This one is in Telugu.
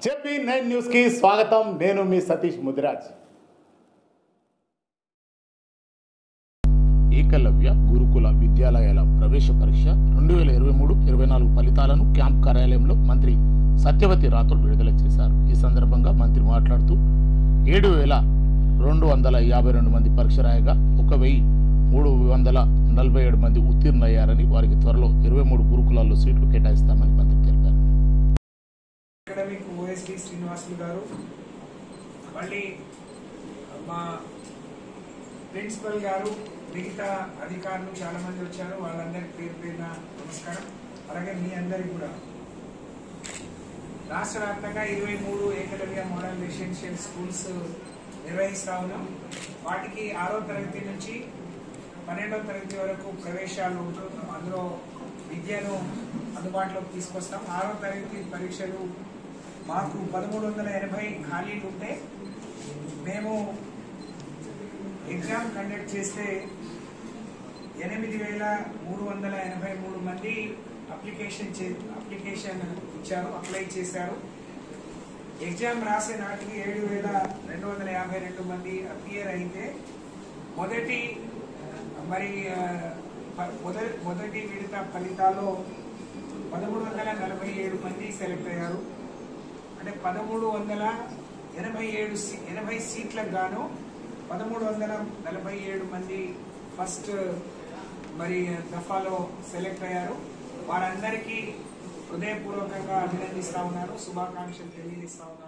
చెప్పి నైన్ న్యూస్కి స్వాగతం నేను మీ సతీష్ ముదిరాజ్ ఏకలవ్య గురుకుల విద్యాలయాల ప్రవేశ పరీక్ష రెండు వేల ఇరవై మూడు ఇరవై నాలుగు ఫలితాలను క్యాంప్ కార్యాలయంలో మంత్రి సత్యవతి రాథోడ్ విడుదల చేశారు ఈ సందర్భంగా మంత్రి మాట్లాడుతూ ఏడు వేల రెండు వందల యాభై రెండు మంది పరీక్ష రాయగా ఒక వెయ్యి మూడు వందల నలభై ఏడు మంది ఉత్తీర్ణులయ్యారని వారికి త్వరలో ఇరవై మూడు గురుకులాల్లో సీట్లు కేటాయిస్తామని మంత్రి తెలిపారు అకాడమిక్ ఓఎస్డి శ్రీనివాసులు గారు మళ్ళీ మా ప్రిన్సిపల్ గారు మిగతా అధికారులు చాలా మంది వచ్చారు వాళ్ళందరికీ పేరు పేరున నమస్కారం అలాగే మీ అందరికి కూడా రాష్ట్ర వ్యాప్తంగా ఇరవై మూడు ఏకలవ్య మోడల్ రెసిడెన్షియల్ స్కూల్స్ నిర్వహిస్తా ఉన్నాం వాటికి ఆరో తరగతి నుంచి పన్నెండవ తరగతి వరకు ప్రవేశాలు ఉంటూ అందులో విద్యను అందుబాటులోకి తీసుకొస్తాం ఆరో తరగతి పరీక్షలు మాకు పదమూడు వందల ఎనభై ఖాళీలు ఉంటే మేము ఎగ్జామ్ కండక్ట్ చేస్తే ఎనిమిది వేల మూడు వందల ఎనభై మూడు మంది అప్లికేషన్ చే అప్లికేషన్ ఇచ్చారు అప్లై చేశారు ఎగ్జామ్ రాసే నాటికి ఏడు వేల రెండు వందల యాభై రెండు మంది అపియర్ అయితే మొదటి మరి ఆ, ప- మొదటి మొదటి విడత ఫలితాల్లో పదమూడు వందల నలభై ఏడు మంది సెలెక్ట్ అయ్యారు అంటే పదమూడు వందల ఎనభై ఏడు సీ- ఎనభై సీట్లకు గాను పదమూడు వందల నలభై ఏడు మంది ఫస్ట్ మరి దఫాలో సెలెక్ట్ అయ్యారు వారందరికీ హృదయపూర్వకంగా అభినందిస్తా ఉన్నాను శుభాకాంక్షలు తెలియజేస్తా ఉన్నాను